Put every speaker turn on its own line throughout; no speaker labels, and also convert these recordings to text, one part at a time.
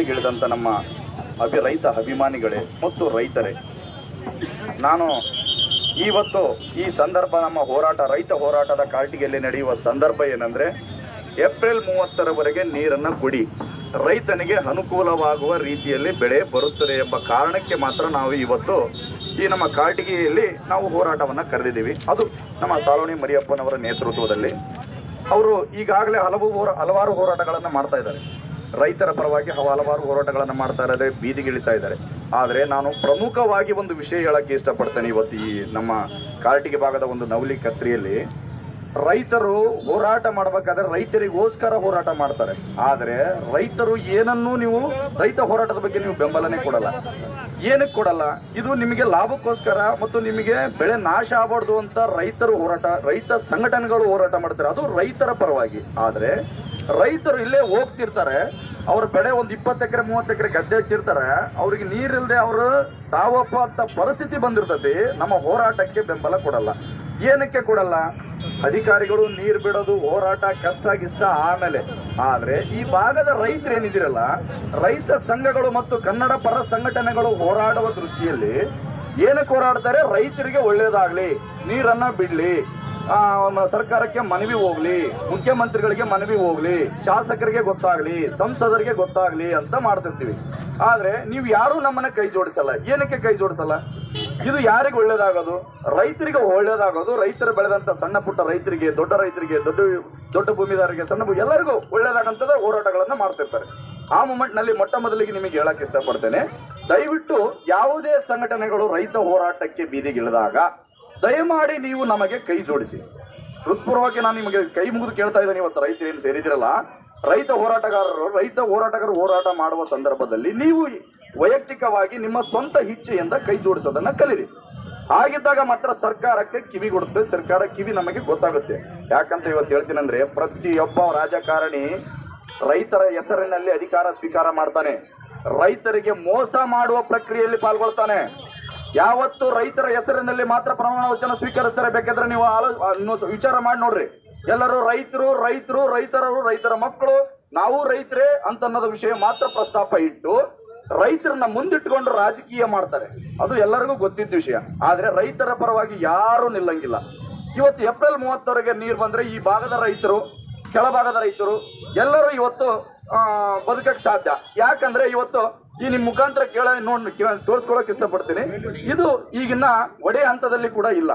ಬೀದಿಗಿಳಿದಂಥ ನಮ್ಮ ಅಭಿ ರೈತ ಅಭಿಮಾನಿಗಳೇ ಮತ್ತು ರೈತರೇ ನಾನು ಇವತ್ತು ಈ ಸಂದರ್ಭ ನಮ್ಮ ಹೋರಾಟ ರೈತ ಹೋರಾಟದ ಕಾರ್ಟಿಗೆಯಲ್ಲಿ ನಡೆಯುವ ಸಂದರ್ಭ ಏನಂದ್ರೆ ಏಪ್ರಿಲ್ ಮೂವತ್ತರವರೆಗೆ ನೀರನ್ನು ಕುಡಿ ರೈತನಿಗೆ ಅನುಕೂಲವಾಗುವ ರೀತಿಯಲ್ಲಿ ಬೆಳೆ ಬರುತ್ತದೆ ಎಂಬ ಕಾರಣಕ್ಕೆ ಮಾತ್ರ ನಾವು ಇವತ್ತು ಈ ನಮ್ಮ ಕಾರ್ಟಿಗೆಯಲ್ಲಿ ನಾವು ಹೋರಾಟವನ್ನು ಕರೆದಿದ್ದೀವಿ ಅದು ನಮ್ಮ ಸಾಲೋಣಿ ಮರಿಯಪ್ಪನವರ ನೇತೃತ್ವದಲ್ಲಿ ಅವರು ಈಗಾಗಲೇ ಹಲವು ಹೋರ ಹಲವಾರು ಹೋರಾಟಗಳನ್ನು ಮಾಡ್ತಾ ಇದ್ದಾರೆ ರೈತರ ಪರವಾಗಿ ಹವ- ಹಲವಾರು ಹೋರಾಟಗಳನ್ನು ಮಾಡ್ತಾ ಇದ್ದಾರೆ ಬೀದಿಗಿಳಿತಾ ಇದ್ದಾರೆ ಆದರೆ ನಾನು ಪ್ರಮುಖವಾಗಿ ಒಂದು ವಿಷಯ ಹೇಳಕ್ಕೆ ಇಷ್ಟಪಡ್ತೇನೆ ಇವತ್ತು ಈ ನಮ್ಮ ಕಾರ್ಟಿಗೆ ಭಾಗದ ಒಂದು ನವಲಿ ಕತ್ರಿಯಲ್ಲಿ ರೈತರು ಹೋರಾಟ ಮಾಡಬೇಕಾದ್ರೆ ರೈತರಿಗೋಸ್ಕರ ಹೋರಾಟ ಮಾಡ್ತಾರೆ ಆದರೆ ರೈತರು ಏನನ್ನೂ ನೀವು ರೈತ ಹೋರಾಟದ ಬಗ್ಗೆ ನೀವು ಬೆಂಬಲನೇ ಕೊಡಲ್ಲ ಏನಕ್ಕೆ ಕೊಡಲ್ಲ ಇದು ನಿಮಗೆ ಲಾಭಕ್ಕೋಸ್ಕರ ಮತ್ತು ನಿಮಗೆ ಬೆಳೆ ನಾಶ ಆಗಬಾರ್ದು ಅಂತ ರೈತರು ಹೋರಾಟ ರೈತ ಸಂಘಟನೆಗಳು ಹೋರಾಟ ಮಾಡ್ತಾರೆ ಅದು ರೈತರ ಪರವಾಗಿ ಆದರೆ ರೈತರು ಇಲ್ಲೇ ಹೋಗ್ತಿರ್ತಾರೆ ಅವ್ರ ಬೆಳೆ ಒಂದು ಇಪ್ಪತ್ತು ಎಕರೆ ಮೂವತ್ತು ಎಕರೆ ಗದ್ದೆ ಹಚ್ಚಿರ್ತಾರೆ ಅವ್ರಿಗೆ ನೀರಿಲ್ಲದೆ ಅವರು ಸಾವಪ್ಪ ಅಂತ ಪರಿಸ್ಥಿತಿ ಬಂದಿರ್ತೈತಿ ನಮ್ಮ ಹೋರಾಟಕ್ಕೆ ಬೆಂಬಲ ಕೊಡಲ್ಲ ಏನಕ್ಕೆ ಕೊಡಲ್ಲ ಅಧಿಕಾರಿಗಳು ನೀರು ಬಿಡೋದು ಹೋರಾಟ ಕಷ್ಟ ಗಿಷ್ಟ ಆಮೇಲೆ ಆದ್ರೆ ಈ ಭಾಗದ ರೈತರು ಏನಿದಿರಲ್ಲ ರೈತ ಸಂಘಗಳು ಮತ್ತು ಕನ್ನಡ ಪರ ಸಂಘಟನೆಗಳು ಹೋರಾಡುವ ದೃಷ್ಟಿಯಲ್ಲಿ ಏನಕ್ಕೆ ಹೋರಾಡ್ತಾರೆ ರೈತರಿಗೆ ಒಳ್ಳೇದಾಗ್ಲಿ ನೀರನ್ನ ಬಿಡ್ಲಿ ಆ, ಮ- ಸರ್ಕಾರಕ್ಕೆ ಮನವಿ ಹೋಗ್ಲಿ ಮುಖ್ಯಮಂತ್ರಿಗಳಿಗೆ ಮನವಿ ಹೋಗ್ಲಿ ಶಾಸಕರಿಗೆ ಗೊತ್ತಾಗ್ಲಿ ಸಂಸದರಿಗೆ ಗೊತ್ತಾಗ್ಲಿ ಅಂತ ಮಾಡ್ತಿರ್ತೀವಿ ಆದ್ರೆ ನೀವು ಯಾರು ನಮ್ಮನ್ನ ಕೈ ಜೋಡಿಸಲ್ಲ ಏನಕ್ಕೆ ಕೈ ಜೋಡಿಸಲ್ಲ ಇದು ಯಾರಿಗೆ ಒಳ್ಳೇದಾಗೋದು ರೈತರಿಗೆ ಒಳ್ಳೇದಾಗೋದು ರೈತರು ಬೆಳೆದಂತ ಸಣ್ಣ ಪುಟ್ಟ ರೈತರಿಗೆ ದೊಡ್ಡ ರೈತರಿಗೆ ದೊಡ್ಡ ದೊಡ್ಡ ಭೂಮಿದಾರರಿಗೆ ಸಣ್ಣ ಭೂ ಎಲ್ಲರಿಗೂ ಒಳ್ಳೇದಾಗಂತದ ಹೋರಾಟಗಳನ್ನ ಮಾಡ್ತಿರ್ತಾರೆ ಆ ಮೂಮೆಂಟ್ ನಲ್ಲಿ ಮೊಟ್ಟ ಮೊದಲಿಗೆ ನಿಮಗೆ ಹೇಳಕ್ ಇಷ್ಟಪಡ್ತೇನೆ ದಯವಿಟ್ಟು ಯಾವುದೇ ಸಂಘಟನೆಗಳು ರೈತ ಹೋರಾಟಕ್ಕೆ ಬೀದಿಗಿಳಿದಾಗ ದಯಮಾಡಿ ನೀವು ನಮಗೆ ಕೈ ಜೋಡಿಸಿ ಹೃತ್ಪೂರ್ವಕ್ಕೆ ನಾನು ನಿಮಗೆ ಕೈ ಮುಗಿದು ಕೇಳ್ತಾ ಇದ್ದೇನೆ ಇವತ್ತು ರೈತರು ಏನು ಸೇರಿದಿರಲ್ಲ ರೈತ ಹೋರಾಟಗಾರರು ರೈತ ಹೋರಾಟಗಾರರು ಹೋರಾಟ ಮಾಡುವ ಸಂದರ್ಭದಲ್ಲಿ ನೀವು ವೈಯಕ್ತಿಕವಾಗಿ ನಿಮ್ಮ ಸ್ವಂತ ಇಚ್ಛೆಯಿಂದ ಕೈ ಜೋಡಿಸೋದನ್ನ ಕಲೀರಿ ಹಾಗಿದ್ದಾಗ ಮಾತ್ರ ಸರ್ಕಾರಕ್ಕೆ ಕಿವಿ ಕೊಡುತ್ತೆ ಸರ್ಕಾರ ಕಿವಿ ನಮಗೆ ಗೊತ್ತಾಗುತ್ತೆ ಯಾಕಂತ ಇವತ್ತು ಹೇಳ್ತೀನಂದ್ರೆ ಪ್ರತಿಯೊಬ್ಬ ರಾಜಕಾರಣಿ ರೈತರ ಹೆಸರಿನಲ್ಲಿ ಅಧಿಕಾರ ಸ್ವೀಕಾರ ಮಾಡ್ತಾನೆ ರೈತರಿಗೆ ಮೋಸ ಮಾಡುವ ಪ್ರಕ್ರಿಯೆಯಲ್ಲಿ ಪಾಲ್ಗೊಳ್ತಾನೆ ಯಾವತ್ತು ರೈತರ ಹೆಸರಿನಲ್ಲಿ ಮಾತ್ರ ಪ್ರಮಾಣ ವಚನ ಸ್ವೀಕರಿಸ್ತಾರೆ ಬೇಕಾದ್ರೆ ನೀವು ಆಲೋ- ಆ, ಇನ್ನೊಂದ್ ವಿಚಾರ ಮಾಡಿ ನೋಡ್ರಿ ಎಲ್ಲರೂ ರೈತರು ರೈತರು ರೈತರು ರೈತರ ಮಕ್ಕಳು ನಾವು ರೈತರೇ ಅಂತ ಅನ್ನೋದು ವಿಷಯ ಮಾತ್ರ ಪ್ರಸ್ತಾಪ ಇಟ್ಟು ರೈತರನ್ನ ಮುಂದಿಟ್ಕೊಂಡು ರಾಜಕೀಯ ಮಾಡ್ತಾರೆ ಅದು ಎಲ್ಲರಿಗೂ ಗೊತ್ತಿದ್ದ ವಿಷಯ ಆದ್ರೆ ರೈತರ ಪರವಾಗಿ ಯಾರೂ ನಿಲ್ಲಂಗಿಲ್ಲ ಇವತ್ತು ಏಪ್ರಿಲ್ ಮೂವತ್ತವರೆಗೆ ನೀರು ಬಂದ್ರೆ ಈ ಭಾಗದ ರೈತರು ಕೆಳಭಾಗದ ರೈತರು ಎಲ್ಲರೂ ಇವತ್ತು ಆ, ಬದುಕಕ್ಕೆ ಸಾಧ್ಯ ಯಾಕಂದ್ರೆ ಇವತ್ತು ಈ ನಿಮ್ ಮುಖಾಂತರ ಕೇಳ ನೋಡ್ ಕೇಳ- ತೋರಿಸ್ಕೊಳಕ್ ಇಷ್ಟಪಡ್ತೀನಿ ಇದು ಈಗಿನ ಒಡೆ ಹಂತದಲ್ಲಿ ಕೂಡ ಇಲ್ಲ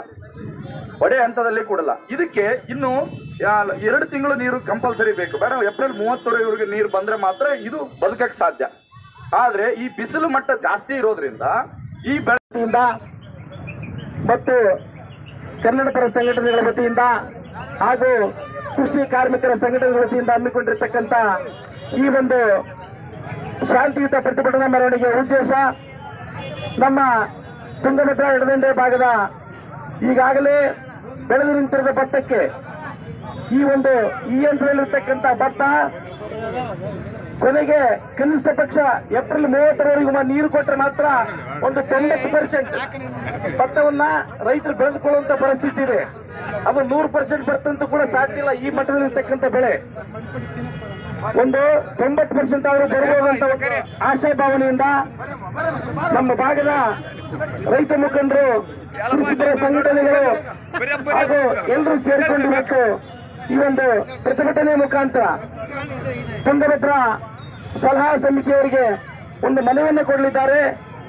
ಒಡೆ ಹಂತದಲ್ಲಿ ಕೊಡಲ್ಲ ಇದಕ್ಕೆ ಇನ್ನು ಆ, ಎರಡು ತಿಂಗಳು ನೀರು ಕಂಪಲ್ಸರಿ ಬೇಕು ಬೇಡ ಏಪ್ರಿಲ್ ಮೂವತ್ತರವರೆಗೆ ನೀರು ಬಂದ್ರೆ ಮಾತ್ರ ಇದು ಬದುಕಕ್ಕೆ ಸಾಧ್ಯ ಆದ್ರೆ ಈ ಬಿಸಿಲು ಮಟ್ಟ ಜಾಸ್ತಿ ಇರೋದ್ರಿಂದ ಈ ಬೆಳೆ
ವತಿಯಿಂದ ಮತ್ತು ಕನ್ನಡ ಪರ ಸಂಘಟನೆಗಳ ವತಿಯಿಂದ ಹಾಗೂ ಕೃಷಿ ಕಾರ್ಮಿಕರ ಸಂಘಟನೆಗಳ ವತಿಯಿಂದ ಹಮ್ಮಿಕೊಂಡಿರ್ತಕ್ಕಂಥ ಈ ಒಂದು ಶಾಂತಿಯುತ ಪ್ರತಿಭಟನಾ ಮೆರವಣಿಗೆ ಉದ್ದೇಶ ನಮ್ಮ ತುಂಗಭದ್ರಾ ಎಡದಂಡೆ ಭಾಗದ ಈಗಾಗಲೇ ಬೆಳೆದು ನಿಂತಿರುವ ಭತ್ತಕ್ಕೆ ಈ ಒಂದು ಈ ಯಂತ್ರದಲ್ಲಿರ್ತಕ್ಕಂಥ ಭತ್ತ ಕೊನೆಗೆ ಕನಿಷ್ಠ ಪಕ್ಷ ಏಪ್ರಿಲ್ ಮೂವತ್ತರವರೆಗೂ ಮ- ನೀರು ಕೊಟ್ಟರೆ ಮಾತ್ರ ಒಂದು ತೊಂಬತ್ತು ಪರ್ಸೆಂಟ್ ಭತ್ತವನ್ನ ರೈತರು ಬೆಳೆದುಕೊಳ್ಳುವಂತ ಪರಿಸ್ಥಿತಿ ಇದೆ ಅದು ನೂರು ಪರ್ಸೆಂಟ್ ಬರ್ತಂತೂ ಕೂಡ ಸಾಧ್ಯ ಇಲ್ಲ ಈ ಮಟ್ಟದಲ್ಲಿರ್ತಕ್ಕಂಥ ಬೆಳೆ ಒಂದು ತೊಂಬತ್ತು ಪರ್ಸೆಂಟ್ ಅವರು ಬರಬಹುದಂತ ಒಂದು ಆಶಾಭಾವನೆಯಿಂದ ನಮ್ಮ ಭಾಗದ ರೈತ ಮುಖಂಡರು ಕೃಷಿಕರ ಸಂಘಟನೆಗಳು ಹಾಗೂ ಎಲ್ಲರೂ ಸೇರಿಕೊಂಡು ಇವತ್ತು ಈ ಒಂದು ಪ್ರತಿಭಟನೆ ಮುಖಾಂತರ ತುಂಗಭದ್ರಾ ಸಲಹಾ ಸಮಿತಿಯವರಿಗೆ ಒಂದು ಮನವಿಯನ್ನು ಕೊಡಲಿದ್ದಾರೆ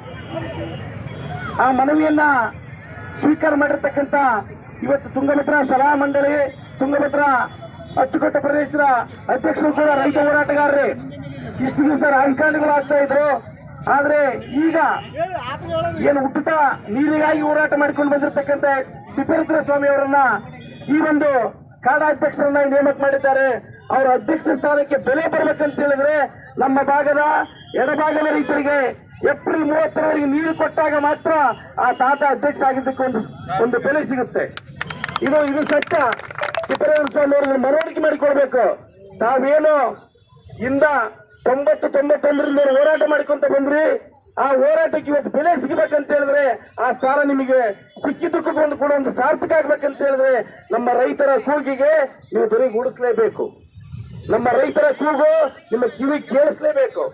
ಆ ಮನವಿಯನ್ನ ಸ್ವೀಕಾರ ಮಾಡಿರ್ತಕ್ಕಂಥ ಇವತ್ತು ತುಂಗಭದ್ರಾ ಸಲಹಾ ಮಂಡಳಿ ತುಂಗಭದ್ರಾ ಅಚ್ಚುಕಟ್ಟ ಪ್ರದೇಶದ ಅಧ್ಯಕ್ಷರು ಕೂಡ ರೈತ ಹೋರಾಟಗಾರರೇ ಇಷ್ಟು ದಿವಸ ರಾಜಕಾರಣಿಗಳು ಆಗ್ತಾ ಇದ್ರು ಆದ್ರೆ ಈಗ ಏನು ಹುಟ್ಟುತ್ತಾ ನೀರಿಗಾಗಿ ಹೋರಾಟ ಮಾಡಿಕೊಂಡು ಬಂದಿರತಕ್ಕಂಥ ತಿಪ್ಪೇರುದ್ರ ಸ್ವಾಮಿ ಅವರನ್ನ ಈ ಒಂದು ಕಾಡಾಧ್ಯಕ್ಷರನ್ನ ನೇಮಕ ಮಾಡಿದ್ದಾರೆ ಅವರ ಅಧ್ಯಕ್ಷ ಸ್ಥಾನಕ್ಕೆ ಬೆಲೆ ಬರ್ಬೇಕಂತ ಹೇಳಿದ್ರೆ ನಮ್ಮ ಭಾಗದ ಎಡಭಾಗದ ರೈತರಿಗೆ ಏಪ್ರಿಲ್ ಮೂವತ್ತರವರೆಗೆ ನೀರು ಕೊಟ್ಟಾಗ ಮಾತ್ರ ಆ ತಾತ ಅಧ್ಯಕ್ಷ ಆಗಿದ್ದಕ್ಕೆ ಒಂದು ಒಂದು ಬೆಲೆ ಸಿಗುತ್ತೆ ಇದು ಇದು ಸತ್ಯ ತಿಪ್ಪೇರುದ್ರ ಸ್ವಾಮಿ ಅವರನ್ನ ಮನವರಿಕೆ ಮಾಡಿಕೊಡ್ಬೇಕು ತಾವೇನು ಇಂದ ತೊಂಬತ್ತು ತೊಂಬತ್ತೊಂದರಿಂದ ಹೋರಾಟ ಮಾಡ್ಕೊಂತ ಬಂದ್ರಿ ಆ ಹೋರಾಟಕ್ಕೆ ಇವತ್ತು ಬೆಲೆ ಸಿಗಬೇಕಂತ ಹೇಳಿದ್ರೆ ಆ ಸ್ಥಾನ ನಿಮಗೆ ಸಿಕ್ಕಿದ್ದಕ್ಕೂ ಒಂದು ಕೂಡ ಒಂದು ಸಾರ್ಥಕ ಆಗ್ಬೇಕಂತ ಹೇಳಿದ್ರೆ ನಮ್ಮ ರೈತರ ಕೂಗಿಗೆ ನೀವು ಧ್ವನಿಗೂಡಿಸ್ಲೇಬೇಕು ನಮ್ಮ ರೈತರ ಕೂಗು ನಿಮ್ಮ ಕಿವಿ ಕೇಳಿಸ್ಲೇಬೇಕು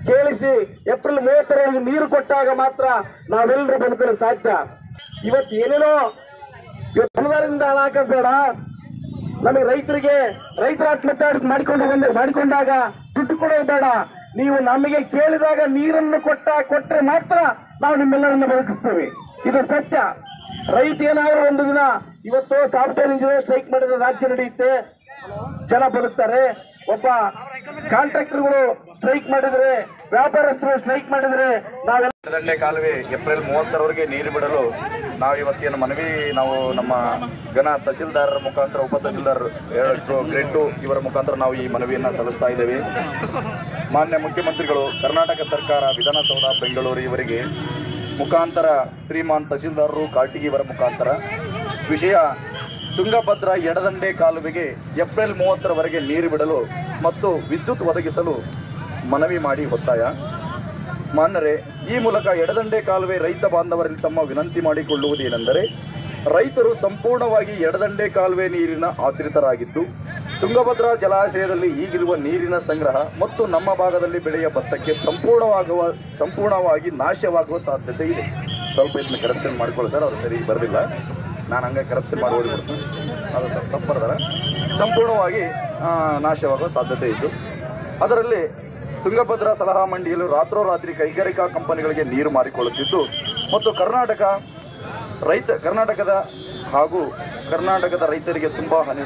ಕೇಳಿಸಿ ಏಪ್ರಿಲ್ ಮೂವತ್ತರವರೆಗೆ ನೀರು ಕೊಟ್ಟಾಗ ಮಾತ್ರ ನಾವೆಲ್ಲರೂ ಬದುಕಲು ಸಾಧ್ಯ ಇವತ್ತು ಏನೇನೋ ಇವತ್ತು ಅನುದಾನದಿಂದ ಹಾಳಾಕೋದ್ ಬೇಡ ನಮಗೆ ರೈತರಿಗೆ ರೈತರ ಆತ್ಮಹತ್ಯೆ ಮಾಡಿಕೊಂಡು ಬಂದ ಮಾಡಿಕೊಂಡಾಗ ದುಡ್ಡು ಕೊಡೋದು ಬೇಡ ನೀವು ನಮಗೆ ಕೇಳಿದಾಗ ನೀರನ್ನು ಕೊಟ್ಟ ಕೊಟ್ಟರೆ ಮಾತ್ರ ನಾವು ನಿಮ್ಮೆಲ್ಲರನ್ನ ಬದುಕಿಸ್ತೇವೆ ಇದು ಸತ್ಯ ರೈತ ಏನಾದರೂ ಒಂದು ದಿನ ಇವತ್ತು ಸಾಫ್ಟ್ವೇರ್ ಇಂಜಿನಿಯರ್ ಸ್ಟ್ರೈಕ್ ಮಾಡಿದ್ರೆ ರಾಜ್ಯ ನಡೆಯುತ್ತೆ ಜನ ಬದುಕ್ತಾರೆ ಒಬ್ಬ ಕಾಂಟ್ರಾಕ್ಟರ್ಗಳು ಸ್ಟ್ರೈಕ್ ಮಾಡಿದ್ರೆ ವ್ಯಾಪಾರಸ್ಥರು ಸ್ಟ್ರೈಕ್ ಮಾಡಿದ್ರೆ ನಾವೆಲ್ಲ
ದಂಡೆ ಕಾಲುವೆ ಏಪ್ರಿಲ್ ಮೂವತ್ತರವರೆಗೆ ನೀರು ಬಿಡಲು ನಾವು ಇವತ್ತೇನು ಮನವಿ ನಾವು ನಮ್ಮ ಘನ ತಹಸೀಲ್ದಾರರ ಮುಖಾಂತರ ಉಪ ತಹಸೀಲ್ದಾರ್ ಎರಡು ಗ್ರೇಡ್ ಟು ಇವರ ಮುಖಾಂತರ ನಾವು ಈ ಮನವಿಯನ್ನು ಸಲ್ಲಿಸ್ತಾ ಇದ್ದೇವೆ ಮಾನ್ಯ ಮುಖ್ಯಮಂತ್ರಿಗಳು ಕರ್ನಾಟಕ ಸರ್ಕಾರ ವಿಧಾನಸೌಧ ಬೆಂಗಳೂರು ಇವರಿಗೆ ಮುಖಾಂತರ ಶ್ರೀಮಾನ್ ತಹಸೀಲ್ದಾರರು ಕಾಟಿಗಿ ಇವರ ಮುಖಾಂತರ ವಿಷಯ ತುಂಗಭದ್ರಾ ಎಡದಂಡೆ ಕಾಲುವೆಗೆ ಏಪ್ರಿಲ್ ಮೂವತ್ತರವರೆಗೆ ನೀರು ಬಿಡಲು ಮತ್ತು ವಿದ್ಯುತ್ ಒದಗಿಸಲು ಮನವಿ ಮಾಡಿ ಒತ್ತಾಯ ಮಾನ್ಯರೇ ಈ ಮೂಲಕ ಎಡದಂಡೆ ಕಾಲುವೆ ರೈತ ಬಾಂಧವರಲ್ಲಿ ತಮ್ಮ ವಿನಂತಿ ಮಾಡಿಕೊಳ್ಳುವುದೇನೆಂದರೆ ರೈತರು ಸಂಪೂರ್ಣವಾಗಿ ಎಡದಂಡೆ ಕಾಲುವೆ ನೀರಿನ ಆಶ್ರಿತರಾಗಿದ್ದು ತುಂಗಭದ್ರಾ ಜಲಾಶಯದಲ್ಲಿ ಈಗಿರುವ ನೀರಿನ ಸಂಗ್ರಹ ಮತ್ತು ನಮ್ಮ ಭಾಗದಲ್ಲಿ ಬೆಳೆಯ ಭತ್ತಕ್ಕೆ ಸಂಪೂರ್ಣವಾಗುವ ಸಂಪೂರ್ಣವಾಗಿ ನಾಶವಾಗುವ ಸಾಧ್ಯತೆ ಇದೆ ಸ್ವಲ್ಪ ಇದನ್ನ ಕರಪ್ಷನ್ ಮಾಡ್ಕೊಳ್ಳಿ ಸರ್ ಅವ್ರು ಸರಿ ಬರಲಿಲ್ಲ ನಾನು ಹಂಗೆ ಕರಪ್ಷನ್ ಮಾಡಿ ಓದಿಬಿಡ್ತೀನಿ ಅದು ಸ್ವಲ್ಪ ತಪ್ಪು ಬರ್ದಾರ ಸಂಪೂರ್ಣವಾಗಿ ಆ, ನಾಶವಾಗುವ ಸಾಧ್ಯತೆ ಇದ್ದು ಅದರಲ್ಲಿ ತುಂಗಭದ್ರಾ ಸಲಹಾ ಮಂಡಿಯಲು ರಾತ್ರೋರಾತ್ರಿ ಕೈಗಾರಿಕಾ ಕಂಪನಿಗಳಿಗೆ ನೀರು ಮಾರಿಕೊಳ್ಳುತ್ತಿದ್ದು ಮತ್ತು ಕರ್ನಾಟಕ ರೈತ ಕರ್ನಾಟಕದ ಹಾಗೂ ಕರ್ನಾಟಕದ ರೈತರಿಗೆ ತುಂಬಾ ಹಾನಿ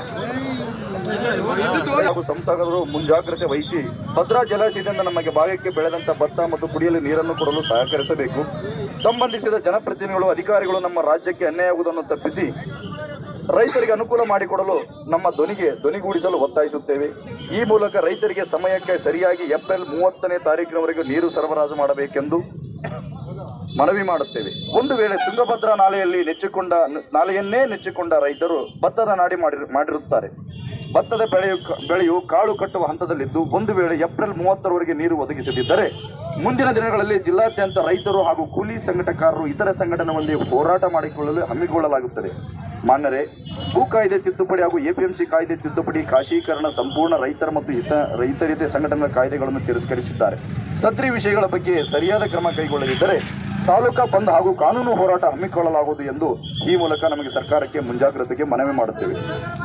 ಹಾಗೂ ಸಂಸದರು ಮುಂಜಾಗ್ರತೆ ವಹಿಸಿ ಭದ್ರಾ ಜಲಾಶಯದಿಂದ ನಮಗೆ ಭಾಗಕ್ಕೆ ಬೆಳೆದಂತ ಭತ್ತ ಮತ್ತು ಕುಡಿಯಲು ನೀರನ್ನು ಕೊಡಲು ಸಹಕರಿಸಬೇಕು ಸಂಬಂಧಿಸಿದ ಜನಪ್ರತಿನಿಧಿಗಳು ಅಧಿಕಾರಿಗಳು ನಮ್ಮ ರಾಜ್ಯಕ್ಕೆ ಅನ್ಯಾಯವಾಗುವುದನ್ನು ತಪ್ಪಿಸಿ ರೈತರಿಗೆ ಅನುಕೂಲ ಮಾಡಿಕೊಡಲು ನಮ್ಮ ಧ್ವನಿಗೆ ಧ್ವನಿಗೂಡಿಸಲು ಒತ್ತಾಯಿಸುತ್ತೇವೆ ಈ ಮೂಲಕ ರೈತರಿಗೆ ಸಮಯಕ್ಕೆ ಸರಿಯಾಗಿ ಏಪ್ರಿಲ್ ಮೂವತ್ತನೇ ತಾರೀಕಿನವರೆಗೂ ನೀರು ಸರಬರಾಜು ಮಾಡಬೇಕೆಂದು ಮನವಿ ಮಾಡುತ್ತೇವೆ ಒಂದು ವೇಳೆ ತುಂಗಭದ್ರಾ ನಾಲೆಯಲ್ಲಿ ನೆಚ್ಚಿಕೊಂಡ ನಾಲೆಯನ್ನೇ ನೆಚ್ಚಿಕೊಂಡ ರೈತರು ಭತ್ತದ ನಾಡಿ ಮಾಡಿ ಮಾಡಿರುತ್ತಾರೆ ಭತ್ತದ ಬೆಳೆಯು ಬೆಳೆಯು ಕಾಳು ಕಟ್ಟುವ ಹಂತದಲ್ಲಿದ್ದು ಒಂದು ವೇಳೆ ಏಪ್ರಿಲ್ ಮೂವತ್ತರವರೆಗೆ ನೀರು ಒದಗಿಸದಿದ್ದರೆ ಮುಂದಿನ ದಿನಗಳಲ್ಲಿ ಜಿಲ್ಲಾದ್ಯಂತ ರೈತರು ಹಾಗೂ ಕೂಲಿ ಸಂಘಟಕರು ಇತರ ಸಂಘಟನೆಗಳಲ್ಲಿ ಹೋರಾಟ ಮಾಡಿಕೊಳ್ಳಲು ಹಮ್ಮಿಕೊಳ್ಳಲಾಗುತ್ತದೆ ಮಾನ್ಯರೇ ಭೂ ಕಾಯ್ದೆ ತಿದ್ದುಪಡಿ ಹಾಗೂ ಎಪಿಎಂಸಿ ಕಾಯ್ದೆ ತಿದ್ದುಪಡಿ ಖಾಸೀಕರಣ ಸಂಪೂರ್ಣ ರೈತರ ಮತ್ತು ಹಿತ ರೈತರಿತ ಸಂಘಟನೆಗಳ ಕಾಯ್ದೆಗಳನ್ನು ತಿರಸ್ಕರಿಸಿದ್ದಾರೆ ಸದ್ರಿ ವಿಷಯಗಳ ಬಗ್ಗೆ ಸರಿಯಾದ ಕ್ರಮ ಕೈಗೊಳ್ಳದಿದ್ದರೆ ತಾಲೂಕಾ ಬಂದ್ ಹಾಗೂ ಕಾನೂನು ಹೋರಾಟ ಹಮ್ಮಿಕೊಳ್ಳಲಾಗುವುದು ಎಂದು ಈ ಮೂಲಕ ನಮಗೆ ಸರ್ಕಾರಕ್ಕೆ ಮುಂಜಾಗ್ರತೆಗೆ ಮನವಿ ಮಾಡುತ್ತೇವೆ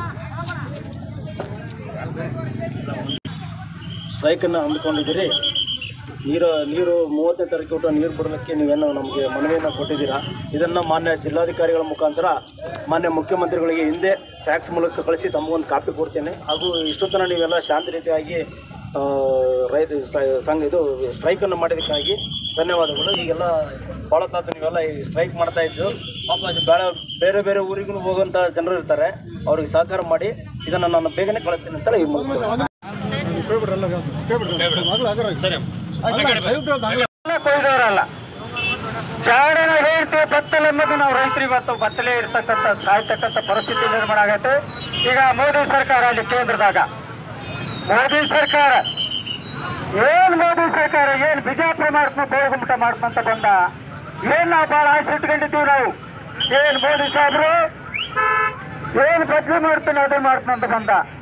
ಸ್ಟ್ರೈಕನ್ನು ಹಮ್ಮಿಕೊಂಡಿದ್ದೀರಿ ನೀರು ನೀರು ಮೂವತ್ತನೇ ತಾರೀಕು ಊಟ ನೀರು ಬಿಡಲಿಕ್ಕೆ ನೀವೇನು ನಮಗೆ ಮನವಿಯನ್ನು ಕೊಟ್ಟಿದ್ದೀರಾ ಇದನ್ನು ಮಾನ್ಯ ಜಿಲ್ಲಾಧಿಕಾರಿಗಳ ಮುಖಾಂತರ ಮಾನ್ಯ ಮುಖ್ಯಮಂತ್ರಿಗಳಿಗೆ ಹಿಂದೆ ಫ್ಯಾಕ್ಸ್ ಮೂಲಕ ಕಳಿಸಿ ತಮಗೊಂದು ಕಾಪಿ ಕೊಡ್ತೇನೆ ಹಾಗೂ ಇಷ್ಟೊತ್ತನ ನೀವೆಲ್ಲ ಶಾಂತ ರೀತಿಯಾಗಿ ಆ, ರೈತ ಸ- ಸಂಘ ಇದು ಸ್ಟ್ರೈಕನ್ನು ಮಾಡಿದ್ದಕ್ಕಾಗಿ ಧನ್ಯವಾದಗಳು ಈಗೆಲ್ಲ ಭಾಳ ತಾತು ನೀವೆಲ್ಲ ಈ ಸ್ಟ್ರೈಕ್ ಮಾಡ್ತಾ ಇದ್ದು ಪಾಪ ಅದು ಬೇರೆ ಬೇರೆ ಬೇರೆ ಊರಿಗೂ ಹೋಗುವಂಥ ಜನರು ಇರ್ತಾರೆ ಅವ್ರಿಗೆ ಸಹಕಾರ ಮಾಡಿ ಇದನ್ನು ನಾನು ಬೇಗನೆ ಕಳಿಸ್ತೀನಿ ಅಂತ ಈ ಮೂಲಕ
ಕೊಯ್ದವರಲ್ಲ ಜಾಡನ ಹೇಳ್ತೀವಿ ಬತ್ತಲೆ ಎಂಬುದು ನಾವು ರೈತರಿಗೆ ಇವತ್ತು ಬತ್ತಲೆ ಇರ್ತಕ್ಕಂಥ ಸಾಯ್ತಕ್ಕಂಥ ಪರಿಸ್ಥಿತಿ ನಿರ್ಮಾಣ ಆಗೈತೆ ಈಗ ಮೋದಿ ಸರ್ಕಾರ ಅಲ್ಲಿ ಕೇಂದ್ರದಾಗ ಮೋದಿ ಸರ್ಕಾರ ಏನ್ ಮೋದಿ ಸರ್ಕಾರ ಏನ್ ಬಿಜಾಪುರ ಮಾಡ್ಕೊಂಡು ಗೋಳಗುಮಟ ಮಾಡ್ಕೊಂತ ಬಂದ ಏನ್ ನಾವು ಬಹಳ ಆಸೆ ಇಟ್ಕೊಂಡಿದ್ದೀವಿ ನಾವು ಏನ್ ಮೋದಿ ಸಾಹೇಬ್ರು ಏನ್ ಬದ್ಲಿ ಮಾಡ್ತಾನೆ ಅದೇ ಮಾಡ್ಕೊಂತ ಬಂದ